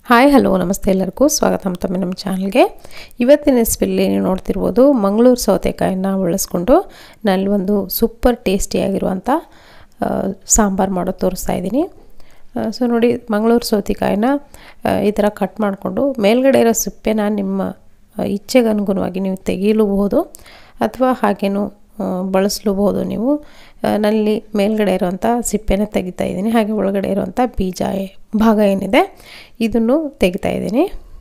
hi hello ನಮಸ್ತೆ ಎಲ್ಲರಿಗೂ ಸ್ವಾಗತ ಮತ್ತೊಮ್ಮೆ ನಮ್ಮ ಚಾನಲ್ಗೆ ಇವತ್ತಿನ ರೆಸಿಪಿಯಲ್ಲಿ ನೀವು ನೋಡ್ತಿರ್ಬೋದು ಮಂಗಳೂರು ಸೌತೆಕಾಯಿನ ಬಳಸ್ಕೊಂಡು ನಲ್ಲಿ ಒಂದು ಸೂಪರ್ ಟೇಸ್ಟಿಯಾಗಿರುವಂಥ ಸಾಂಬಾರು ಮಾಡೋದು ತೋರಿಸ್ತಾ ಇದ್ದೀನಿ ಸೊ ನೋಡಿ ಮಂಗಳೂರು ಸೌತೆಕಾಯಿನ ಆ, ಈ ಥರ ಕಟ್ ಮಾಡಿಕೊಂಡು ಮೇಲ್ಗಡೆ ಇರೋ ಸಿಪ್ಪೆನ ನಿಮ್ಮ ಆ, ಇಚ್ಛೆಗೆ ಅನುಗುಣವಾಗಿ ನೀವು ತೆಗೀಲೂಬಹುದು ಅಥವಾ ಹಾಗೇನು ಆ, ಬಳಸಲೂಬಹುದು ನೀವು ಆ, ನಲ್ಲಿ ಮೇಲ್ಗಡೆ ಇರುವಂಥ ಸಿಪ್ಪೆನ ತೆಗಿತಾ ಇದ್ದೀನಿ ಹಾಗೆ ಒಳಗಡೆ ಇರುವಂಥ ಬೀಜ ಏ- ಭಾಗ ಏನಿದೆ ಇದನ್ನು ತೆಗಿತಾ ಇದ್ದೀನಿ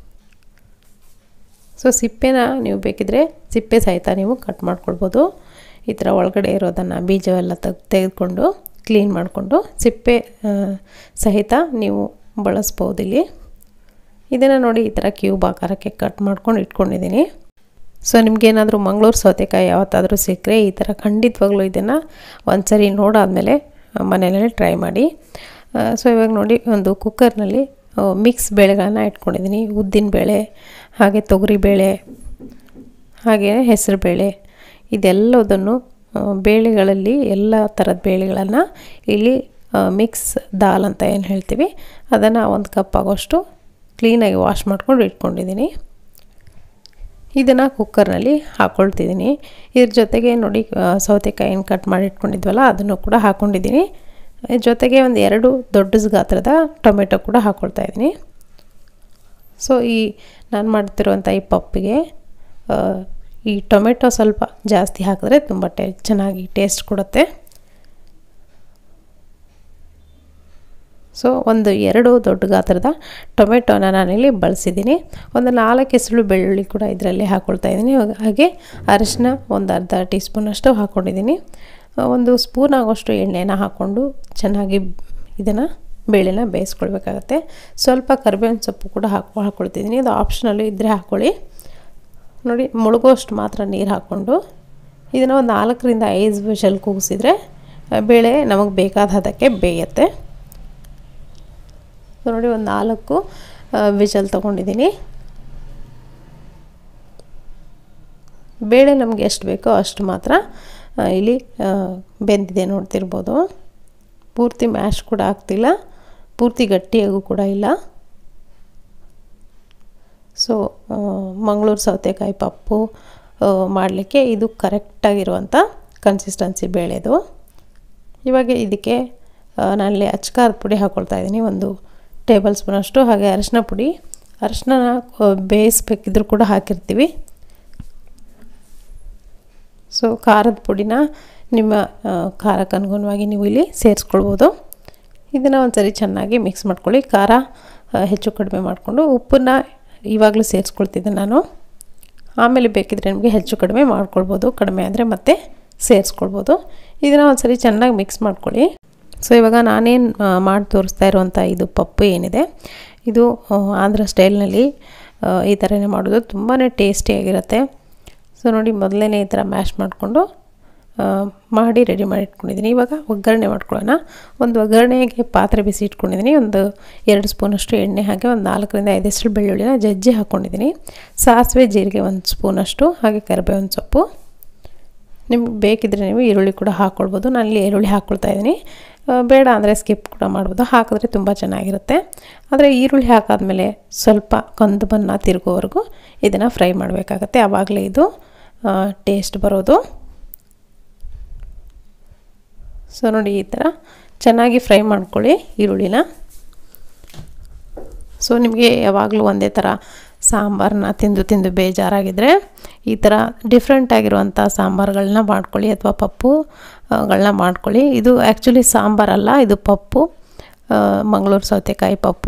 ಸೊ ಸಿಪ್ಪೆನ ನೀವು ಬೇಕಿದ್ರೆ ಸಿಪ್ಪೆ ಸಹಿತ ನೀವು ಕಟ್ ಮಾಡ್ಕೊಳ್ಬೋದು ಈ ಥರ ಒಳಗಡೆ ಇರೋದನ್ನು ಬೀಜವೆಲ್ಲ ತೆಗ್ ತೆಗೆದುಕೊಂಡು ಕ್ಲೀನ್ ಮಾಡಿಕೊಂಡು ಸಿಪ್ಪೆ ಆ, ಸಹಿತ ನೀವು ಬಳಸ್ಬೋದು ಇಲ್ಲಿ ಇದನ್ನು ನೋಡಿ ಈ ಥರ ಕ್ಯೂಬ್ ಆಕಾರಕ್ಕೆ ಕಟ್ ಮಾಡ್ಕೊಂಡು ಇಟ್ಕೊಂಡಿದ್ದೀನಿ ಸೊ ನಿಮಗೇನಾದರೂ ಮಂಗಳೂರು ಸೌತೆಕಾಯಿ ಯಾವತ್ತಾದರೂ ಸಿಕ್ಕರೆ ಈ ಥರ ಖಂಡಿತವಾಗ್ಲೂ ಇದನ್ನು ಒಂದು ಸರಿ ನೋಡಾದಮೇಲೆ ಮನೆಯಲ್ಲೇ ಟ್ರೈ ಮಾಡಿ ಸೊ ಇವಾಗ ನೋಡಿ ಒಂದು ಕುಕ್ಕರ್ನಲ್ಲಿ ಮಿಕ್ಸ್ ಬೇಳೆಗಳನ್ನ ಇಟ್ಕೊಂಡಿದ್ದೀನಿ ಉದ್ದಿನ ಬೇಳೆ ಹಾಗೆ ತೊಗರಿ ಬೇಳೆ ಹಾಗೆ ಹೆಸರು ಬೇಳೆ ಇದೆಲ್ಲದನ್ನು ಆ, ಬೇಳೆಗಳಲ್ಲಿ ಎಲ್ಲ ಥರದ ಬೇಳೆಗಳನ್ನು ಇಲ್ಲಿ ಮಿಕ್ಸ್ ದಾಲ್ ಅಂತ ಏನು ಹೇಳ್ತೀವಿ ಅದನ್ನು ಒಂದು ಕಪ್ ಆಗೋಷ್ಟು ಕ್ಲೀನಾಗಿ ವಾಶ್ ಮಾಡ್ಕೊಂಡು ಇಟ್ಕೊಂಡಿದ್ದೀನಿ ಇದನ್ನು ಕುಕ್ಕರ್ನಲ್ಲಿ ಹಾಕ್ಕೊಳ್ತಿದ್ದೀನಿ ಇದ್ರ ಜೊತೆಗೆ ನೋಡಿ ಆ, ಸೌತೆಕಾಯಿನ ಕಟ್ ಮಾಡಿ ಇಟ್ಕೊಂಡಿದ್ವಲ್ಲ ಅದನ್ನು ಕೂಡ ಹಾಕ್ಕೊಂಡಿದ್ದೀನಿ ಇದ್ರ ಜೊತೆಗೆ ಒಂದು ಎರಡು ದೊಡ್ಡ ಗಾತ್ರದ ಟೊಮೆಟೊ ಕೂಡ ಹಾಕ್ಕೊಳ್ತಾ ಇದ್ದೀನಿ ಸೊ ಈ ನಾನು ಮಾಡ್ತಿರುವಂಥ ಈ ಪಪ್ಪಿಗೆ ಆ, ಈ ಟೊಮೆಟೊ ಸ್ವಲ್ಪ ಜಾಸ್ತಿ ಹಾಕಿದ್ರೆ ತುಂಬ ಟೇ ಚೆನ್ನಾಗಿ ಟೇಸ್ಟ್ ಕೊಡುತ್ತೆ ಸೊ ಒಂದು ಎರಡು ದೊಡ್ಡ ಗಾತ್ರದ ಟೊಮೆಟೊನ ನಾನಿಲ್ಲಿ ಬಳಸಿದ್ದೀನಿ ಒಂದು ನಾಲ್ಕು ಹೆಸರು ಬೆಳ್ಳುಳ್ಳಿ ಕೂಡ ಇದರಲ್ಲಿ ಹಾಕ್ಕೊಳ್ತಾ ಇದ್ದೀನಿ ಹಾಗೆ ಅರಿಶಿನ ಒಂದು ಅರ್ಧ ಟೀ ಸ್ಪೂನಷ್ಟು ಹಾಕ್ಕೊಂಡಿದ್ದೀನಿ ಒಂದು ಸ್ಪೂನ್ ಆಗೋಷ್ಟು ಎಣ್ಣೆನ ಹಾಕ್ಕೊಂಡು ಚೆನ್ನಾಗಿ ಇದನ್ನು ಬೇಳೆನ ಬೇಯಿಸ್ಕೊಳ್ಬೇಕಾಗತ್ತೆ ಸ್ವಲ್ಪ ಕರಿಬೇವಿನ ಸೊಪ್ಪು ಕೂಡ ಹಾಕೊ ಹಾಕ್ಕೊಳ್ತಿದ್ದೀನಿ ಇದು ಆಪ್ಷನಲ್ಲು ಇದ್ದರೆ ಹಾಕ್ಕೊಳ್ಳಿ ನೋಡಿ ಮುಳುಗೋಷ್ಟು ಮಾತ್ರ ನೀರು ಹಾಕ್ಕೊಂಡು ಇದನ್ನು ಒಂದು ನಾಲ್ಕರಿಂದ ಐದು ವಿಷಲ್ ಕೂಗಿಸಿದ್ರೆ ಬೇಳೆ ನಮಗೆ ಬೇಕಾದ ಹದಕ್ಕೆ ಬೇಯುತ್ತೆ ಸೊ ನೋಡಿ ಒಂದು ನಾಲ್ಕು ವಿಜಲ್ ತೊಗೊಂಡಿದ್ದೀನಿ ಬೇಳೆ ನಮಗೆ ಎಷ್ಟು ಬೇಕೋ ಅಷ್ಟು ಮಾತ್ರ ಆ, ಇಲ್ಲಿ ಆ, ಬೆಂದಿದೆ ನೋಡ್ತಿರ್ಬೋದು ಪೂರ್ತಿ ಮ್ಯಾಶ್ ಕೂಡ ಆಗ್ತಿಲ್ಲ ಪೂರ್ತಿ ಗಟ್ಟಿಯಾಗೂ ಕೂಡ ಇಲ್ಲ ಸೊ ಮಂಗಳೂರು ಸೌತೆಕಾಯಿ ಪಪ್ಪು ಮಾಡಲಿಕ್ಕೆ ಇದು ಕರೆಕ್ಟಾಗಿರುವಂಥ ಕನ್ಸಿಸ್ಟೆನ್ಸಿ ಬೇಳೆದು ಇವಾಗ ಇದಕ್ಕೆ ನಾನಲ್ಲಿ ಅಚ್ಕಾರದ ಪುಡಿ ಹಾಕ್ಕೊಳ್ತಾ ಇದ್ದೀನಿ ಒಂದು ಟೇಬಲ್ ಸ್ಪೂನಷ್ಟು ಹಾಗೆ ಅರಿಶಿನ ಪುಡಿ ಅರಿಶಿನ ಬೇಯಿಸ್ಬೇಕಿದ್ರೂ ಕೂಡ ಹಾಕಿರ್ತೀವಿ ಸೊ ಖಾರದ ಪುಡಿನ ನಿಮ್ಮ ಆ, ಖಾರಕ್ಕೆ ಅನುಗುಣವಾಗಿ ನೀವು ಇಲ್ಲಿ ಸೇರಿಸ್ಕೊಳ್ಬೋದು ಇದನ್ನು ಒಂದ್ಸರಿ ಚೆನ್ನಾಗಿ ಮಿಕ್ಸ್ ಮಾಡ್ಕೊಳ್ಳಿ ಖಾರ ಆ, ಹೆಚ್ಚು ಕಡಿಮೆ ಮಾಡಿಕೊಂಡು ಉಪ್ಪನ್ನು ಇವಾಗಲೂ ಸೇರಿಸ್ಕೊಳ್ತಿದ್ದೆ ನಾನು ಆಮೇಲೆ ಬೇಕಿದ್ರೆ ನಿಮಗೆ ಹೆಚ್ಚು ಕಡಿಮೆ ಮಾಡ್ಕೊಳ್ಬೋದು ಕಡಿಮೆ ಅಂದರೆ ಮತ್ತೆ ಸೇರಿಸ್ಕೊಳ್ಬೋದು ಇದನ್ನು ಒಂದ್ಸರಿ ಚೆನ್ನಾಗಿ ಮಿಕ್ಸ್ ಮಾಡ್ಕೊಳ್ಳಿ ಸೊ ಇವಾಗ ನಾನೇನು ಮಾಡಿ ತೋರಿಸ್ತಾ ಇರುವಂಥ ಇದು ಪಪ್ಪು ಏನಿದೆ ಇದು ಆ, ಆಂಧ್ರ ಸ್ಟೈಲ್ನಲ್ಲಿ ಆ, ಈ ಥರನೇ ಮಾಡೋದು ತುಂಬಾ ಟೇಸ್ಟಿಯಾಗಿರುತ್ತೆ ಸೊ ನೋಡಿ ಮೊದಲೇ ಈ ಥರ ಮ್ಯಾಶ್ ಮಾಡಿಕೊಂಡು ಮಾಡಿ ರೆಡಿ ಮಾಡಿ ಇಟ್ಕೊಂಡಿದ್ದೀನಿ ಇವಾಗ ಒಗ್ಗರಣೆ ಮಾಡ್ಕೊಳ್ಳೋಣ ಒಂದು ಒಗ್ಗರಣೆಗೆ ಪಾತ್ರೆ ಬಿಸಿ ಇಟ್ಕೊಂಡಿದ್ದೀನಿ ಒಂದು ಎರಡು ಸ್ಪೂನಷ್ಟು ಎಣ್ಣೆ ಹಾಗೆ ಒಂದು ನಾಲ್ಕರಿಂದ ಐದು ಹೆಸರು ಬೆಳ್ಳುಳ್ಳಿನ ಜಜ್ಜಿ ಹಾಕ್ಕೊಂಡಿದ್ದೀನಿ ಸಾಸಿವೆ ಜೀರಿಗೆ ಒಂದು ಸ್ಪೂನಷ್ಟು ಹಾಗೆ ಕರಿಬೇವಿನ ಸೊಪ್ಪು ನಿಮ್ಗೆ ಬೇಕಿದ್ರೆ ನೀವು ಈರುಳ್ಳಿ ಕೂಡ ಹಾಕ್ಕೊಳ್ಬೋದು ನಾನು ಇಲ್ಲಿ ಈರುಳ್ಳಿ ಹಾಕ್ಕೊಳ್ತಾ ಇದ್ದೀನಿ ಆ, ಬೇಡ ಅಂದರೆ ಸ್ಕಿಪ್ ಕೂಡ ಮಾಡ್ಬೋದು ಹಾಕಿದ್ರೆ ತುಂಬ ಚೆನ್ನಾಗಿರುತ್ತೆ ಆದರೆ ಈರುಳ್ಳಿ ಹಾಕಾದ್ಮೇಲೆ ಸ್ವಲ್ಪ ಕಂದು ಬಣ್ಣ ತಿರುಗೋವರೆಗೂ ಇದನ್ನು ಫ್ರೈ ಮಾಡಬೇಕಾಗತ್ತೆ ಆವಾಗಲೇ ಇದು ಟೇಸ್ಟ್ ಬರೋದು ಸೊ ನೋಡಿ ಈ ಥರ ಚೆನ್ನಾಗಿ ಫ್ರೈ ಮಾಡ್ಕೊಳ್ಳಿ ಈರುಳ್ಳಿನ ಸೊ ನಿಮಗೆ ಯಾವಾಗಲೂ ಒಂದೇ ಥರ ಸಾಂಬಾರನ್ನ ತಿಂದು ತಿಂದು ಬೇಜಾರಾಗಿದ್ದರೆ ಈ ಥರ ಡಿಫ್ರೆಂಟ್ ಆಗಿರುವಂಥ ಸಾಂಬಾರುಗಳನ್ನ ಮಾಡ್ಕೊಳ್ಳಿ ಅಥವಾ ಪಪ್ಪು ಆ, ಗಳನ್ನ ಮಾಡ್ಕೊಳ್ಳಿ ಇದು ಆ್ಯಕ್ಚುಲಿ ಸಾಂಬಾರಲ್ಲ ಇದು ಪಪ್ಪು ಆ, ಮಂಗಳೂರು ಸೌತೆಕಾಯಿ ಪಪ್ಪು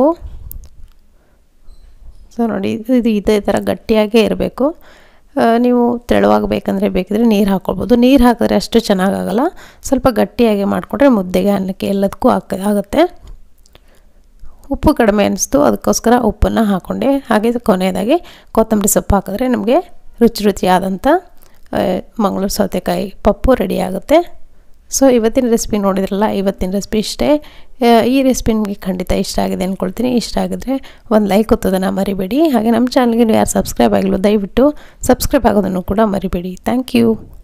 ಸೊ ನೋಡಿ ಇದು ಇದು ಇದೇ ಥರ ಗಟ್ಟಿಯಾಗೇ ಇರಬೇಕು ನೀವು ತೆಳುವಾಗಿ ಬೇಕಂದರೆ ಬೇಕಿದ್ರೆ ನೀರು ಹಾಕ್ಕೊಳ್ಬೋದು ನೀರು ಹಾಕಿದ್ರೆ ಅಷ್ಟು ಚೆನ್ನಾಗಾಗಲ್ಲ ಸ್ವಲ್ಪ ಗಟ್ಟಿಯಾಗಿ ಮಾಡಿಕೊಂಡ್ರೆ ಮುದ್ದೆಗೆ ಅನ್ನಕ್ಕೆ ಎಲ್ಲದಕ್ಕೂ ಆಗ ಆಗುತ್ತೆ ಉಪ್ಪು ಕಡಿಮೆ ಅನಿಸ್ತು ಅದಕ್ಕೋಸ್ಕರ ಉಪ್ಪನ್ನು ಹಾಕ್ಕೊಂಡೆ ಹಾಗೆ ಕೊನೆಯದಾಗಿ ಕೊತ್ತಂಬರಿ ಸೊಪ್ಪು ಹಾಕಿದ್ರೆ ನಮಗೆ ರುಚಿ ರುಚಿಯಾದಂಥ ಆ, ಮಂಗಳೂರು ಸೌತೆಕಾಯಿ ಪಪ್ಪು ರೆಡಿ ಆಗುತ್ತೆ ಸೊ ಇವತ್ತಿನ ರೆಸಿಪಿ ನೋಡಿದ್ರಲ್ಲ ಇವತ್ತಿನ ರೆಸಿಪಿ ಇಷ್ಟೇ ಆ, ಈ ರೆಸಿಪಿ ನಿಮಗೆ ಖಂಡಿತ ಇಷ್ಟ ಆಗಿದೆ ಅಂದ್ಕೊಳ್ತೀನಿ ಇಷ್ಟ ಆಗಿದ್ರೆ ಒಂದು ಲೈಕ್ ಒತ್ತೋದನ್ನು ಮರಿಬೇಡಿ ಹಾಗೆ ನಮ್ಮ ಚಾನಲ್ಗೆ ನೀವು ಯಾರು ಸಬ್ಸ್ಕ್ರೈಬ್ ಆಗಿಲ್ಲ ದಯವಿಟ್ಟು ಸಬ್ಸ್ಕ್ರೈಬ್ ಆಗೋದನ್ನು ಕೂಡ ಮರಿಬೇಡಿ ಥ್ಯಾಂಕ್ ಯು